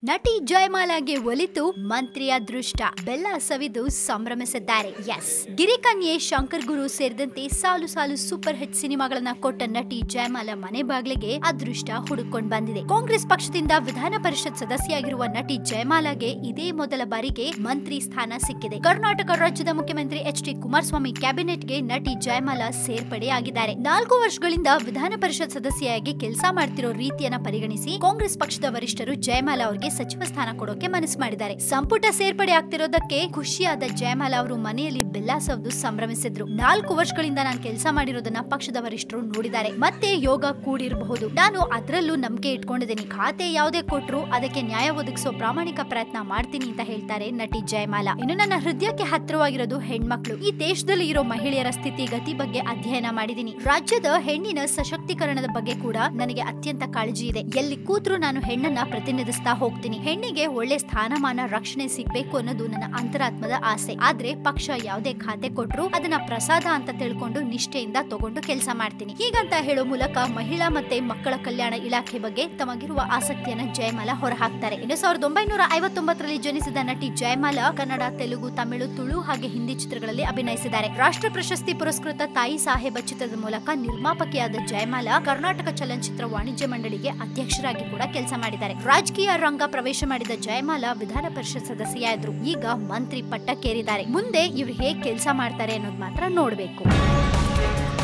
ನಟಿ ಜಯಮಾಲಾಗೆ ಒಲಿತು ಮಂತ್ರಿಯ ಅದೃಷ್ಟ ಬೆಲ್ಲ ಸವಿದು ಸಂಭ್ರಮಿಸಿದ್ದಾರೆ ಎಸ್ ಗಿರಿಕನ್ಯೆ ಶಂಕರ್ ಗುರು ಸೇರಿದಂತೆ ಸಾಲು ಸಾಲು ಸೂಪರ್ ಹಿಟ್ ಸಿನಿಮಾಗಳನ್ನ ಕೊಟ್ಟ ನಟಿ ಜಯಮಾಲಾ ಮನೆ ಬಾಗ್ಲಿಗೆ ಅದೃಷ್ಟ ಹುಡುಕೊಂಡ್ ಬಂದಿದೆ ಕಾಂಗ್ರೆಸ್ ಪಕ್ಷದಿಂದ ವಿಧಾನ ಪರಿಷತ್ ಸದಸ್ಯೆಯಾಗಿರುವ ನಟಿ ಜಯಮಾಲಾಗೆ ಇದೇ ಮೊದಲ ಬಾರಿಗೆ ಮಂತ್ರಿ ಸ್ಥಾನ ಸಿಕ್ಕಿದೆ ಕರ್ನಾಟಕ ರಾಜ್ಯದ ಮುಖ್ಯಮಂತ್ರಿ ಎಚ್ ಡಿ ಕುಮಾರಸ್ವಾಮಿ ಕ್ಯಾಬಿನೆಟ್ಗೆ ನಟಿ ಜಯಮಾಲಾ ಸೇರ್ಪಡೆಯಾಗಿದ್ದಾರೆ ನಾಲ್ಕು ವರ್ಷಗಳಿಂದ ವಿಧಾನ ಪರಿಷತ್ ಸದಸ್ಯೆಯಾಗಿ ಕೆಲಸ ಮಾಡ್ತಿರೋ ರೀತಿಯನ್ನ ಪರಿಗಣಿಸಿ ಕಾಂಗ್ರೆಸ್ ಪಕ್ಷದ ವರಿಷ್ಠರು ಜಯಮಾಲಾ ಅವರಿಗೆ ಸಚಿವ ಸ್ಥಾನ ಕೊಡೋಕೆ ಮನಸ್ಸು ಮಾಡಿದ್ದಾರೆ ಸಂಪುಟ ಸೇರ್ಪಡೆ ಆಗ್ತಿರೋದಕ್ಕೆ ಖುಷಿಯಾದ ಜಯಮಾಲಾ ಅವರು ಮನೆಯಲ್ಲಿ ಬೆಲ್ಲ ಸವ್ದು ಸಂಭ್ರಮಿಸಿದ್ರು ನಾಲ್ಕು ವರ್ಷಗಳಿಂದ ನಾನು ಕೆಲಸ ಮಾಡಿರೋದನ್ನ ಪಕ್ಷದ ವರಿಷ್ಠರು ನೋಡಿದ್ದಾರೆ ಮತ್ತೆ ಯೋಗ ಕೂಡಿರಬಹುದು ನಾನು ಅದರಲ್ಲೂ ನಂಬಿಕೆ ಇಟ್ಕೊಂಡಿದ್ದೀನಿ ಖಾತೆ ಯಾವುದೇ ಕೊಟ್ರು ಅದಕ್ಕೆ ನ್ಯಾಯ ಒದಗಿಸೋ ಪ್ರಾಮಾಣಿಕ ಪ್ರಯತ್ನ ಮಾಡ್ತೀನಿ ಅಂತ ಹೇಳ್ತಾರೆ ನಟಿ ಜಯಮಾಲಾ ಇನ್ನು ನನ್ನ ಹೃದಯಕ್ಕೆ ಹತ್ತಿರವಾಗಿರೋದು ಹೆಣ್ಮಕ್ಳು ಈ ದೇಶದಲ್ಲಿ ಇರೋ ಮಹಿಳೆಯರ ಸ್ಥಿತಿ ಗತಿ ಬಗ್ಗೆ ಅಧ್ಯಯನ ಮಾಡಿದ್ದೀನಿ ರಾಜ್ಯದ ಹೆಣ್ಣಿನ ಸಶಕ್ತೀಕರಣದ ಬಗ್ಗೆ ಕೂಡ ನನಗೆ ಅತ್ಯಂತ ಕಾಳಜಿ ಇದೆ ಎಲ್ಲಿ ಕೂತ್ರು ನಾನು ಹೆಣ್ಣನ್ನ ಪ್ರತಿನಿಧಿಸ್ತಾ ಹೋಗ್ತೀನಿ ಹೆಣ್ಣಿಗೆ ಒಳ್ಳೆ ಸ್ಥಾನಮಾನ ರಕ್ಷಣೆ ಸಿಗ್ಬೇಕು ಅನ್ನೋದು ನನ್ನ ಅಂತರಾತ್ಮದ ಆಸೆ ಆದ್ರೆ ಪಕ್ಷ ಯಾವುದೇ ಖಾತೆ ಕೊಟ್ರು ಅದನ್ನ ಪ್ರಸಾದ ಅಂತ ತಿಳ್ಕೊಂಡು ನಿಷ್ಠೆಯಿಂದ ತಗೊಂಡು ಕೆಲಸ ಮಾಡ್ತೀನಿ ಹೀಗಂತ ಹೇಳೋ ಮೂಲಕ ಮಹಿಳಾ ಮತ್ತೆ ಮಕ್ಕಳ ಕಲ್ಯಾಣ ಇಲಾಖೆ ಬಗ್ಗೆ ತಮಗಿರುವ ಆಸಕ್ತಿಯನ್ನ ಜಯಮಾಲಾ ಹೊರಹಾಕ್ತಾರೆ ಇನ್ನು ಸಾವಿರದ ಒಂಬೈನೂರ ಐವತ್ತೊಂಬತ್ತರಲ್ಲಿ ಜನಿಸಿದ ನಟಿ ಜಯಮಾಲಾ ಕನ್ನಡ ತೆಲುಗು ತಮಿಳು ತುಳು ಹಾಗೆ ಹಿಂದಿ ಚಿತ್ರಗಳಲ್ಲಿ ಅಭಿನಯಿಸಿದ್ದಾರೆ ರಾಷ್ಟ್ರ ಪ್ರಶಸ್ತಿ ಪುರಸ್ಕೃತ ತಾಯಿ ಸಾಹೇಬ ಚಿತ್ರದ ಮೂಲಕ ನಿರ್ಮಾಪಕಿಯಾದ ಜಯಮಾಲಾ ಕರ್ನಾಟಕ ಚಲನಚಿತ್ರ ವಾಣಿಜ್ಯ ಮಂಡಳಿಗೆ ಅಧ್ಯಕ್ಷರಾಗಿ ಕೂಡ ಕೆಲಸ ಮಾಡಿದ್ದಾರೆ ರಾಜಕೀಯ ರಂಗ ಪ್ರವೇಶ ಮಾಡಿದ ಜಯಮಾಲಾ ವಿಧಾನ ಪರಿಷತ್ ಸದಸ್ಯೆಯಾದ್ರು ಈಗ ಮಂತ್ರಿ ಪಟ್ಟಕ್ಕೇರಿದ್ದಾರೆ ಮುಂದೆ ಇವ್ರು ಹೇಗ್ ಕೆಲಸ ಮಾಡ್ತಾರೆ ಅನ್ನೋದು ಮಾತ್ರ ನೋಡ್ಬೇಕು